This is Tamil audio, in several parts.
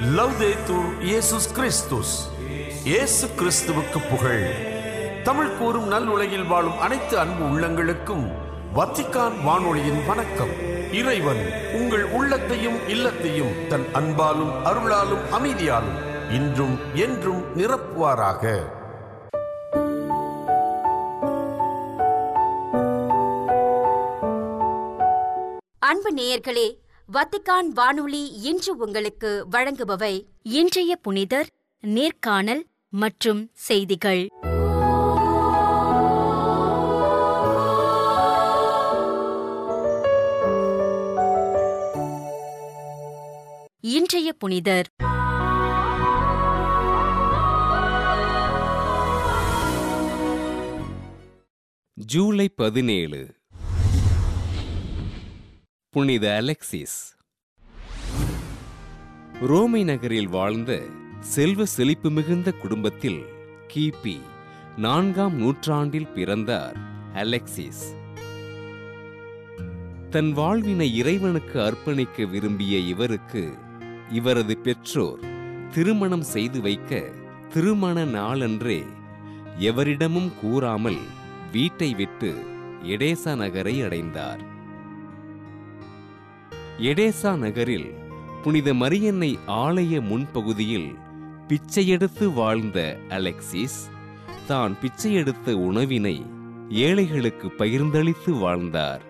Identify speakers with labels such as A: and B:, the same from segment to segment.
A: லவ்தேத்தூர் இயேசுஸ் கிறிஸ்துஸ் இயேசு கிறிஸ்துவுக்கு புகழ் தமிழ் கூறும் நல் உலகில் வாழும் அனைத்து அன்பு உள்ளங்களுக்கும் வத்திக்கான் வானொலியின் வணக்கம் இறைவன் உங்கள் உள்ளத்தையும் இல்லத்தையும் தன் அன்பாலும் அருளாலும் அமைதியாலும் இன்றும் என்றும் நிரப்புவாராக
B: அன்பு நேயர்களே வத்திக்கான் வானொலி இன்று உங்களுக்கு வழங்குபவை இன்றைய புனிதர் நேர்காணல் மற்றும் செய்திகள் இன்றைய புனிதர்
C: ஜூலை பதினேழு புனித அலெக்சிஸ் ரோமை நகரில் வாழ்ந்த செல்வ செழிப்பு மிகுந்த குடும்பத்தில் கிபி நான்காம் நூற்றாண்டில் பிறந்தார் அலெக்சிஸ் தன் வாழ்வினை இறைவனுக்கு அர்ப்பணிக்க விரும்பிய இவருக்கு இவரது பெற்றோர் திருமணம் செய்து வைக்க திருமண நாளன்றே எவரிடமும் கூறாமல் வீட்டை விட்டு எடேசா நகரை அடைந்தார் எடேசா நகரில் புனித மரியன்னை ஆலய முன்பகுதியில் பிச்சையெடுத்து வாழ்ந்த அலெக்சிஸ் தான் பிச்சையெடுத்த உணவினை ஏழைகளுக்கு பகிர்ந்தளித்து வாழ்ந்தார்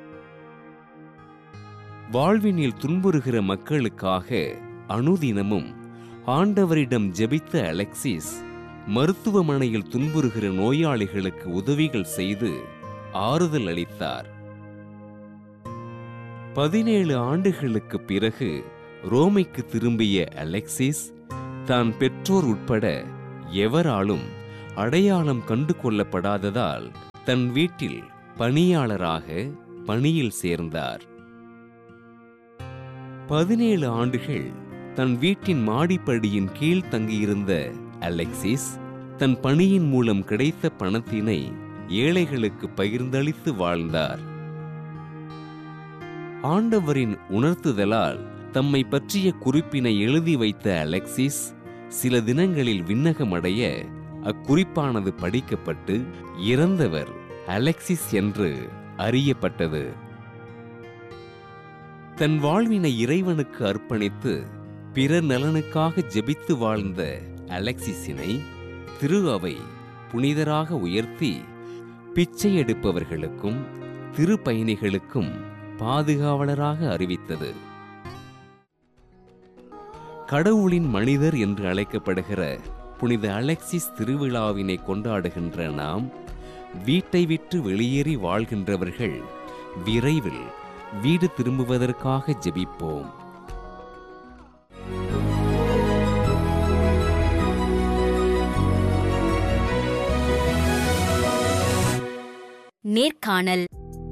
C: வாழ்வினில் துன்புறுகிற மக்களுக்காக அனுதினமும் ஆண்டவரிடம் ஜெபித்த அலெக்சிஸ் மருத்துவமனையில் துன்புறுகிற நோயாளிகளுக்கு உதவிகள் செய்து ஆறுதல் அளித்தார் பதினேழு ஆண்டுகளுக்கு பிறகு ரோமைக்கு திரும்பிய அலெக்சிஸ் தான் பெற்றோர் உட்பட எவராலும் அடையாளம் கண்டு கொள்ளப்படாததால் தன் வீட்டில் பணியாளராக பணியில் சேர்ந்தார் பதினேழு ஆண்டுகள் தன் வீட்டின் மாடிப்படியின் கீழ் தங்கியிருந்த அலெக்சிஸ் தன் பணியின் மூலம் கிடைத்த பணத்தினை ஏழைகளுக்கு பகிர்ந்தளித்து வாழ்ந்தார் ஆண்டவரின் உணர்த்துதலால் தம்மை பற்றிய குறிப்பினை எழுதி வைத்த அலெக்சிஸ் சில தினங்களில் விண்ணகமடைய அக்குறிப்பானது படிக்கப்பட்டு இறந்தவர் அலெக்சிஸ் என்று அறியப்பட்டது தன் வாழ்வினை இறைவனுக்கு அர்ப்பணித்து பிறர் நலனுக்காக ஜெபித்து வாழ்ந்த அலெக்சிஸினை திரு அவை புனிதராக உயர்த்தி பிச்சை எடுப்பவர்களுக்கும் திரு பயணிகளுக்கும் பாதுகாவலராக அறிவித்தது கடவுளின் மனிதர் என்று அழைக்கப்படுகிற புனித அலெக்சிஸ் திருவிழாவினை கொண்டாடுகின்ற நாம் வீட்டை விட்டு வெளியேறி வாழ்கின்றவர்கள் விரைவில் வீடு திரும்புவதற்காக ஜெபிப்போம்
B: நேர்காணல்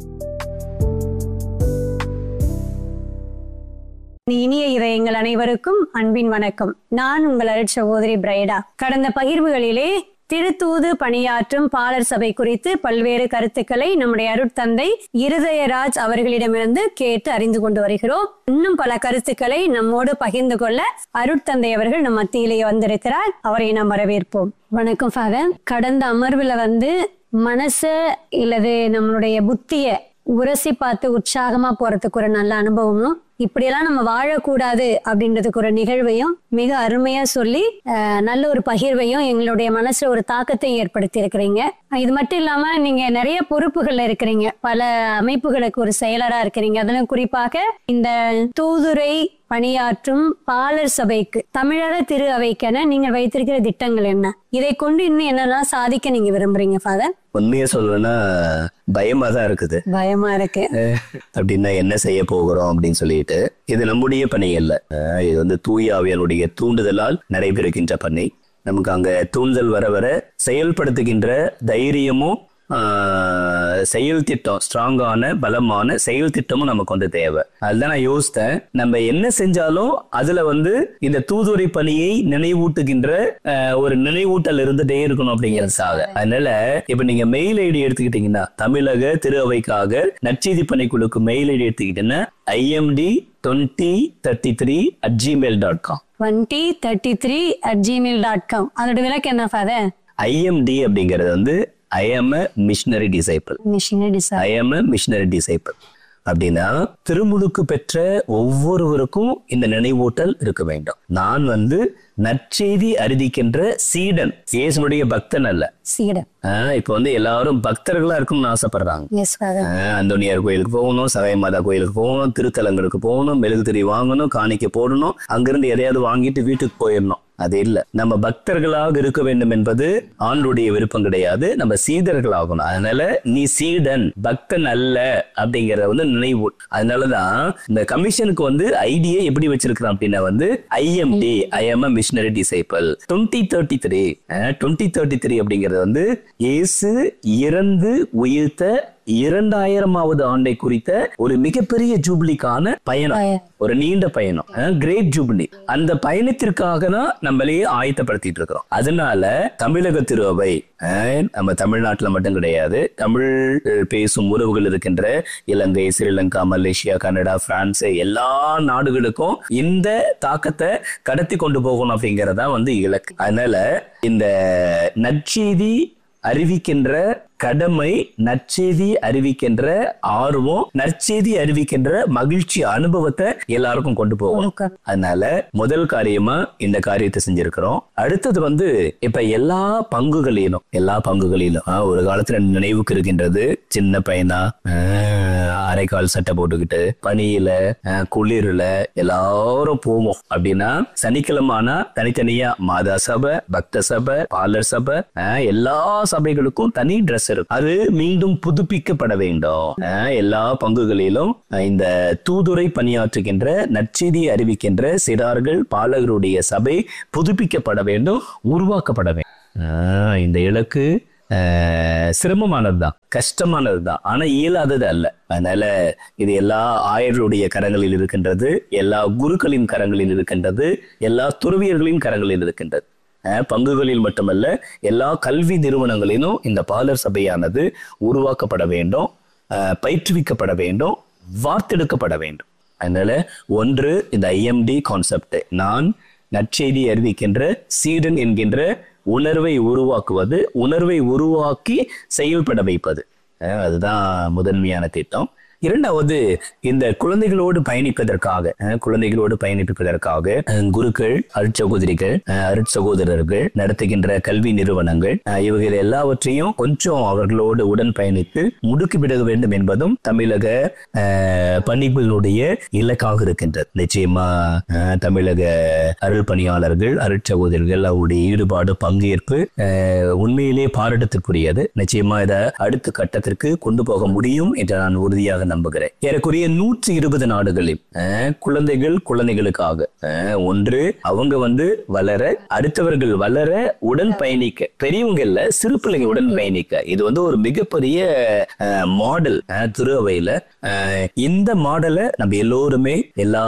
D: இனிய இதயங்கள் அனைவருக்கும் அன்பின் வணக்கம் நான் உங்கள் அருட் சகோதரி பிரைடா கடந்த பகிர்வுகளிலே திருத்தூது பணியாற்றும் பாலர் சபை குறித்து பல்வேறு கருத்துக்களை நம்முடைய அருட்தந்தை இருதயராஜ் அவர்களிடமிருந்து கேட்டு அறிந்து கொண்டு வருகிறோம் இன்னும் பல கருத்துக்களை நம்மோடு பகிர்ந்து கொள்ள அருட்தந்தை அவர்கள் நம் மத்தியிலே வந்திருக்கிறார் அவரை நாம் வரவேற்போம் வணக்கம் ஃபாதர் கடந்த அமர்வுல வந்து மனச இல்லது நம்மளுடைய புத்திய உரசி பார்த்து உற்சாகமா போறதுக்கு ஒரு நல்ல அனுபவமும் இப்படியெல்லாம் நம்ம வாழக்கூடாது அப்படின்றதுக்கு ஒரு நிகழ்வையும் மிக அருமையா சொல்லி அஹ், நல்ல ஒரு பகிர்வையும் எங்களுடைய மனசுல ஒரு தாக்கத்தை ஏற்படுத்தி இருக்கிறீங்க இது மட்டும் இல்லாம நீங்க நிறைய பொறுப்புகள்ல இருக்கிறீங்க பல அமைப்புகளுக்கு ஒரு செயலரா இருக்கிறீங்க அதிலும் குறிப்பாக இந்த தூதுரை பணியாற்றும் பாலர் சபைக்கு தமிழக திரு அவைக்கென நீங்க வைத்திருக்கிற திட்டங்கள் என்ன இதை கொண்டு இன்னும் என்னெல்லாம் சாதிக்க நீங்க விரும்புறீங்க ஃபாதர்
E: உண்மையை சொல்லணும்னா பயமா தான் இருக்குது
D: பயமா இருக்கு
E: அப்படின்னா என்ன செய்ய போகிறோம் அப்படின்னு சொல்லிட்டு இது நம்முடைய பணி அல்ல அஹ் இது வந்து தூய ஆவியனுடைய தூண்டுதலால் நடைபெறுகின்ற பணி நமக்கு அங்க தூண்டல் வர வர செயல்படுத்துகின்ற தைரியமும் ஆஹ், செயல் திட்டம் ஸ்ட்ராங்கான பலமான செயல் திட்டமும் நமக்கு வந்து தேவை அதுதான் நான் யோசித்தேன் நம்ம என்ன செஞ்சாலும் அதுல வந்து இந்த தூதுவரை பணியை நினைவூட்டுகின்ற ஆஹ், ஒரு நினைவூட்டல் இருந்துட்டே இருக்கணும் அப்படிங்கிறதுக்காக அதனால இப்ப நீங்க மெயில் ஐடி எடுத்துக்கிட்டீங்கன்னா தமிழக திரு அவைக்காக நற்செய்தி பணிக்குழுக்கு மெயில் ஐடி எடுத்துக்கிட்டீங்கன்னா IMT twenty thirty three at Gmail dot com
D: twenty thirty three at Gmail dot com அதோட விளக்கு என்ன ஃபாதர்
E: ஐஎம்டி அப்படிங்கிறது வந்து I am a missionary disciple
D: missionary design
E: I am missionary disciple அப்படின்னா திருமுழுக்கு பெற்ற ஒவ்வொருவருக்கும் இந்த நினைவூட்டல் இருக்க வேண்டும் நான் வந்து நற்செய்தி அறிவிக்கின்ற சீடன் இயேசுனுடைய பக்தன் அல்ல
D: சீடன்
E: ஆஹ் இப்ப வந்து எல்லாரும் பக்தர்களா இருக்கணும்னு ஆசைப்படுறாங்க
D: எஸ் ஃபாதர்
E: ஆஹ் அந்தோனியார் கோயிலுக்கு போகணும் சகாய மாதா கோயிலுக்கு போகணும் திருத்தலங்களுக்கு போகணும் மெழுகுதிரி வாங்கணும் காணிக்க போடணும் அங்கிருந்து எதையாவது வாங்கிட்டு வீட்டுக்கு போயிடணும் அது இல்ல நம்ம பக்தர்களாக இருக்க வேண்டும் என்பது ஆண்டுடைய விருப்பம் கிடையாது நம்ம சீடர்களாகணும் அதனால நீ சீடன் பக்தன் அல்ல அப்படிங்கறத வந்து நினைவு அதனாலதான் இந்த கமிஷனுக்கு வந்து ஐடியை எப்படி வச்சிருக்கிறான் அப்படின்னா வந்து IMT I am missionary disciple twenty thirty three twenty thirty three அப்படிங்கிறது வந்து இயேசு இறந்து உயிர்த்த இரண்டாயிரமாவது ஆண்டை குறித்த ஒரு மிகப்பெரிய ஜூபிலிக்கான பயணம் ஒரு நீண்ட பயணம் கிரேட் ஜூபிலி அந்த பயணத்திற்காக தான் நம்மளையே ஆயத்தப்படுத்திட்டு இருக்கிறோம் அதனால தமிழக திருவை அஹ், நம்ம தமிழ்நாட்டுல மட்டும் கிடையாது தமிழ் அஹ், பேசும் உறவுகள் இருக்கின்ற Ilangai Sri Lanka Malaysia Canada France எல்லா நாடுகளுக்கும் இந்த தாக்கத்தை கடத்தி கொண்டு போகணும் அப்படிங்கறதா வந்து இலக்கு அதனால இந்த நற்செய்தி அறிவிக்கின்ற கடமை நற்செய்தி அறிவிக்கின்ற ஆர்வம் நற்செய்தி அறிவிக்கின்ற மகிழ்ச்சி அனுபவத்தை எல்லாருக்கும் கொண்டு போகணும் அதனால முதல் காரியமா இந்த காரியத்தை செஞ்சிருக்கிறோம் அடுத்தது வந்து இப்ப எல்லா பங்குகளிலும் எல்லா பங்குகளிலும் ஆஹ், ஒரு காலத்துல நினைவுக்கு இருக்கின்றது சின்ன பையனா ஆஹ், அரைக்கால் சட்டை போட்டுக்கிட்டு பனியில ஆஹ், குளிர்ல எல்லாரும் போவோம் அப்படின்னா சனிக்கிழமை ஆனா தனித்தனியா மாதா சபை பக்த சபை பாலர் சபை ஆஹ், எல்லா சபைகளுக்கும் தனி ட்ரெஸ் இருக்கும் அது மீண்டும் புதுப்பிக்கப்பட வேண்டும் ஆஹ், எல்லா பங்குகளிலும் ஆஹ், இந்த தூதுரை பணியாற்றுகின்ற நற்செய்தி அறிவிக்கின்ற சிறார்கள் பாலகருடைய சபை புதுப்பிக்கப்பட வேண்டும் உருவாக்கப்பட வேண்டும் ஆஹ், இந்த இலக்கு ஆஹ், சிரமமானதுதான் கஷ்டமானதுதான் ஆனா இயலாதது அல்ல அதனால இது எல்லா ஆயர்களுடைய கரங்களில் இருக்கின்றது எல்லா குருக்களின் கரங்களில் இருக்கின்றது எல்லா துறவியர்களின் கரங்களில் இருக்கின்றது அஹ், பங்குகளில் மட்டுமல்ல எல்லா கல்வி நிறுவனங்களிலும் இந்த பாலர் சபையானது உருவாக்கப்பட வேண்டும் அஹ், பயிற்றுவிக்கப்பட வேண்டும் வார்த்தெடுக்கப்பட வேண்டும் அதனால ஒன்று இந்த ஐஎம்டி கான்செப்ட் நான் நற்செய்தி அறிவிக்கின்ற சீடன் என்கின்ற உணர்வை உருவாக்குவது உணர்வை உருவாக்கி செயல்பட வைப்பது அஹ் அதுதான் முதன்மையான திட்டம் இரண்டாவது இந்த குழந்தைகளோடு பயணிப்பதற்காக அஹ், குழந்தைகளோடு பயணிப்பதற்காக அஹ், குருக்கள் அருட்சகோதரிகள் அஹ், அருட்சகோதரர்கள் நடத்துகின்ற கல்வி நிறுவனங்கள் அஹ், இவர்கள் எல்லாவற்றையும் கொஞ்சம் அவர்களோடு உடன் பயணித்து முடுக்கிவிட வேண்டும் என்பதும் தமிழக அஹ், பணிகளுடைய இலக்காக இருக்கின்றது நிச்சயமா அஹ், தமிழக அருள் பணியாளர்கள் அருட்சகோதரர்கள் அவருடைய ஈடுபாடு பங்கேற்பு அஹ், உண்மையிலே பாராட்டத்திற்குரியது நிச்சயமா இதை அடுத்த கட்டத்திற்கு கொண்டு போக முடியும் என்று நான் உறுதியாக நம்புகிறேன் ஏறக்குறைய நூற்றி இருபது நாடுகளில் அஹ், குழந்தைகள் குழந்தைகளுக்காக அஹ், ஒன்று அவங்க வந்து வளர அடுத்தவர்கள் வளர உடன் பயணிக்க பெரியவங்க இல்ல சிறு பிள்ளைங்க உடன் பயணிக்க இது வந்து ஒரு மிகப்பெரிய மாடல் திரு அவையில அஹ், இந்த மாடலை நம்ம எல்லோருமே எல்லா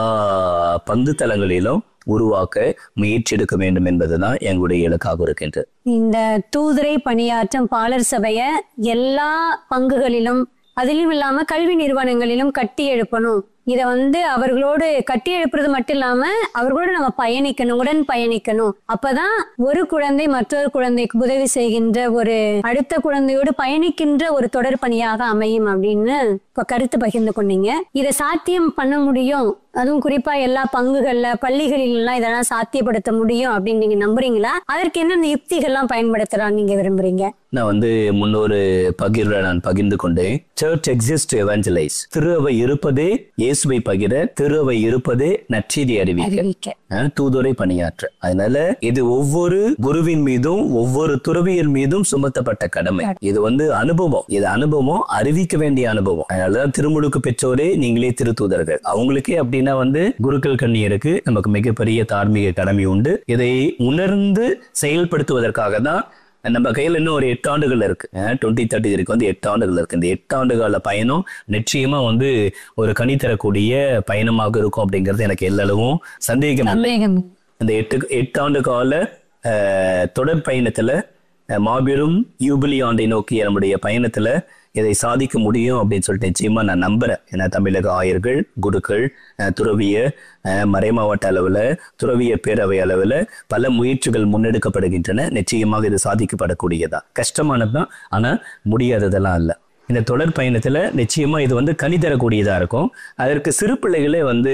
E: பங்கு தளங்களிலும் உருவாக்க முயற்சி எடுக்க வேண்டும் என்பதுதான் எங்களுடைய இலக்காக இருக்கின்றது
D: இந்த தூதுரை பணியாற்றும் பாலர் சபைய எல்லா பங்குகளிலும் அதிலும் இல்லாம கல்வி நிறுவனங்களிலும் கட்டி எழுப்பணும் இத வந்து அவர்களோடு கட்டி எழுப்புறது மட்டும் இல்லாம அவர்களோடு நம்ம பயணிக்கணும் உடன் பயணிக்கணும் அப்பதான் ஒரு குழந்தை மற்றொரு குழந்தைக்கு உதவி செய்கின்ற ஒரு அடுத்த குழந்தையோடு பயணிக்கின்ற ஒரு தொடர் பணியாக அமையும் அப்படின்னு இப்ப கருத்து பகிர்ந்து கொண்டீங்க இதை சாத்தியம் பண்ண முடியும் அதுவும் குறிப்பா எல்லா பங்குகள்ல பள்ளிகளில் எல்லாம் இதெல்லாம் சாத்தியப்படுத்த முடியும் அப்படின்னு நீங்க நம்புறீங்களா அதற்கு என்னென்ன யுக்திகள்லாம் பயன்படுத்தலாம் நீங்க விரும்புறீங்க
E: நான் வந்து முன்னொரு பகிர்ல நான் பகிர்ந்து கொண்டேன் சர்ச் எக்ஸிஸ்ட் எவாஞ்சலைஸ் திரு அவை இருப்பதே இயேசுவை பகிர திரு அவை இருப்பதே நற்செய்தி அறிவிக்க
D: அறிவிக்க
E: அஹ், தூதுரை பணியாற்ற அதனால இது ஒவ்வொரு குருவின் மீதும் ஒவ்வொரு துறவியர் மீதும் சுமத்தப்பட்ட கடமை இது வந்து அனுபவம் இது அனுபவம் அறிவிக்க வேண்டிய அனுபவம் அதனாலதான் திருமுழுக்கு பெற்றோரே நீங்களே திருத்தூதர்கள் அவங்களுக்கே அப்படின்னா வந்து குருக்கள் கண்ணியருக்கு நமக்கு மிகப்பெரிய தார்மீக கடமை உண்டு இதை உணர்ந்து செயல்படுத்துவதற்காக தான் நம்ம கையில இன்னும் ஒரு எட்டு ஆண்டுகள் இருக்கு டுவெண்ட்டி தேர்ட்டி இருக்கு வந்து எட்டு ஆண்டுகள் இருக்கு இந்த எட்டு ஆண்டு கால பயணம் நிச்சயமா வந்து ஒரு கனி தரக்கூடிய பயணமாக இருக்கும் அப்படிங்கிறது எனக்கு எல்லளவும் சந்தேகம் இல்லை. இந்த எட்டு எட்டு ஆண்டு கால அஹ், தொடர் பயணத்துல அஹ், மாபெரும் யூபிலி ஆண்டை நோக்கிய நம்முடைய பயணத்துல இதை சாதிக்க முடியும் அப்படின்னு சொல்லிட்டு நிச்சயமா நான் நம்புறேன் ஏன்னா தமிழக ஆயர்கள் குருக்கள் அஹ், துறவிய அஹ், மறைமாவட்ட அளவுல துறவிய பேரவை அளவுல பல முயற்சிகள் முன்னெடுக்கப்படுகின்றன நிச்சயமாக இது சாதிக்கப்படக்கூடியதா கஷ்டமானதுதான் ஆனா முடியாததெல்லாம் இல்ல இந்த தொடர் பயணத்துல நிச்சயமா இது வந்து கனி தரக்கூடியதா இருக்கும் அதற்கு சிறு பிள்ளைகளே வந்து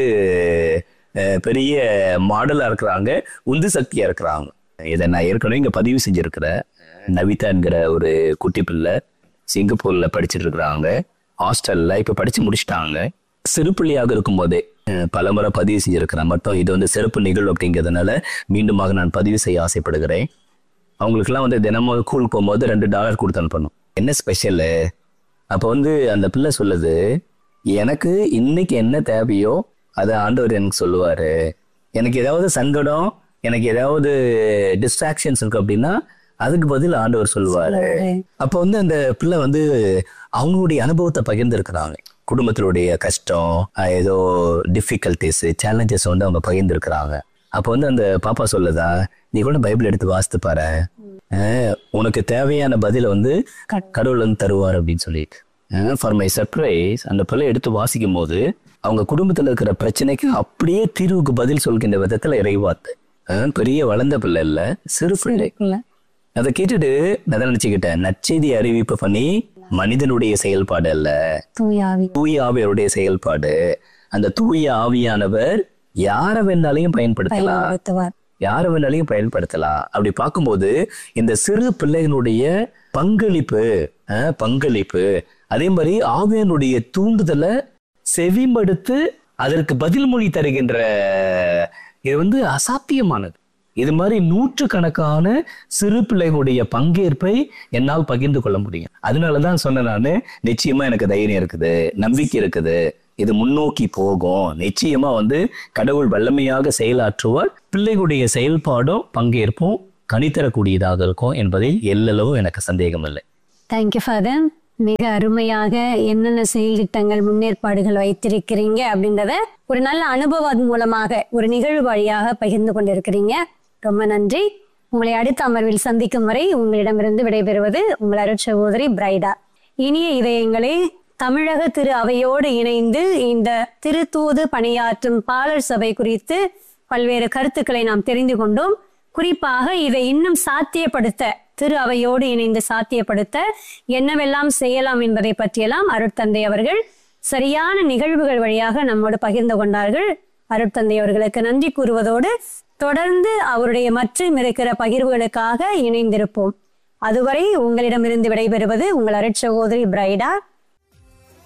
E: அஹ், பெரிய மாடலா இருக்கிறாங்க உந்து சக்தியா இருக்கிறாங்க இதை நான் ஏற்கனவே இங்க பதிவு செஞ்சிருக்கிறேன் நவிதா என்கிற ஒரு குட்டி பிள்ளை சிங்கப்பூர்ல படிச்சிட்டு இருக்கிறாங்க ஹாஸ்டல்ல இப்ப படிச்சு முடிச்சிட்டாங்க சிறு பிள்ளையாக இருக்கும்போதே அஹ், பலமுறை பதிவு செஞ்சிருக்கிறேன் மட்டும் இது வந்து சிறப்பு நிகழ்வு அப்படிங்கிறதுனால மீண்டுமாக நான் பதிவு செய்ய ஆசைப்படுகிறேன் அவங்களுக்குலாம் வந்து தினமும் ஸ்கூல் போகும்போது ரெண்டு டாலர் கொடுத்து அனுப்பணும் என்ன ஸ்பெஷலு அப்போ வந்து அந்த பிள்ளை சொல்லுது எனக்கு இன்னைக்கு என்ன தேவையோ அதை ஆண்டவர் எனக்கு சொல்லுவாரு எனக்கு ஏதாவது சங்கடம் எனக்கு ஏதாவது டிஸ்ட்ராக்ஷன்ஸ் இருக்கு அப்படின்னா அதுக்கு பதில் ஆண்டவர் சொல்லுவாரு அப்போ வந்து அந்த பிள்ளை வந்து அவங்களுடைய அனுபவத்தை பகிர்ந்துருக்கிறாங்க குடும்பத்தினுடைய கஷ்டம் அஹ் ஏதோ டிஃபிகல்டிஸ் சேலஞ்சஸ் வந்து அவங்க பகிர்ந்துருக்கிறாங்க அப்போ வந்து அந்த பாப்பா சொல்லுதா நீ கூட பைபிள் எடுத்து வாசித்து பாரு அஹ் உனக்கு தேவையான பதில வந்து கடவுள் வந்து தருவார் அப்படின்னு சொல்லிட்டு ஃபார் மை சர்ப்ரைஸ் அந்த பிள்ளை எடுத்து வாசிக்கும் போது அவங்க குடும்பத்துல இருக்கிற பிரச்சனைக்கு அப்படியே தீர்வுக்கு பதில் சொல்கின்ற விதத்துல இறைவாத்து அஹ் பெரிய வளர்ந்த பிள்ளை இல்ல சிறு பிள்ளை அதை கேட்டுட்டு நான் தான் நினைச்சுக்கிட்டேன் நற்செய்தி அறிவிப்பு பண்ணி மனிதனுடைய செயல்பாடு அல்ல
D: தூயாவி
E: தூய ஆவியருடைய செயல்பாடு அந்த தூய ஆவியானவர் யாரை வேணாலையும் பயன்படுத்தலாம்
D: பயன்படுத்துவார்
E: யாரை வேணாலையும் பயன்படுத்தலாம் அப்படி பார்க்கும்போது இந்த சிறு பிள்ளைகளுடைய பங்களிப்பு அஹ், பங்களிப்பு அதே மாதிரி ஆவியனுடைய தூண்டுதலை செவிமடுத்து அதற்கு பதில் மொழி தருகின்ற இது வந்து அசாத்தியமானது இது மாதிரி நூற்றுக்கணக்கான சிறு பிள்ளைகளுடைய பங்கேற்பை என்னால் பகிர்ந்து கொள்ள முடியும் அதனாலதான் சொன்னேன் நானு நிச்சயமா எனக்கு தைரியம் இருக்குது நம்பிக்கை இருக்குது இது முன்னோக்கி போகும் நிச்சயமா வந்து கடவுள் வல்லமையாக செயலாற்றுவார் பிள்ளைகளுடைய செயல்பாடும் பங்கேற்பும் கனித்தரக்கூடியதாக இருக்கும் என்பதில் எல்லளவும் எனக்கு சந்தேகம் இல்லை
D: தேங்க்யூ ஃபாதர் மிக அருமையாக என்னென்ன செயல் திட்டங்கள் முன்னேற்பாடுகள் வைத்திருக்கிறீங்க அப்படின்றத ஒரு நல்ல அனுபவம் மூலமாக ஒரு நிகழ்வு வழியாக பகிர்ந்து கொண்டிருக்கிறீங்க ரொம்ப நன்றி உங்களை அடுத்த அமர்வில் சந்திக்கும் வரை உங்களிடமிருந்து விடைபெறுவது உங்கள் அருட்சகோதரி பிரைடா இனிய இதயங்களே தமிழக திரு அவையோடு இணைந்து இந்த திருத்தூது பணியாற்றும் பாலர் சபை குறித்து பல்வேறு கருத்துக்களை நாம் தெரிந்து கொண்டோம் குறிப்பாக இதை இன்னும் சாத்தியப்படுத்த திரு அவையோடு இணைந்து சாத்தியப்படுத்த என்னவெல்லாம் செய்யலாம் என்பதை பற்றியெல்லாம் அருட்தந்தை அவர்கள் சரியான நிகழ்வுகள் வழியாக நம்மோடு பகிர்ந்து கொண்டார்கள் அருட்தந்தை அவர்களுக்கு நன்றி கூறுவதோடு தொடர்ந்து அவருடைய மற்றும் இருக்கிற பகிர்வுகளுக்காக இணைந்திருப்போம் அதுவரை உங்களிடமிருந்து விடைபெறுவது உங்கள் அருட்சகோதரி பிரைடா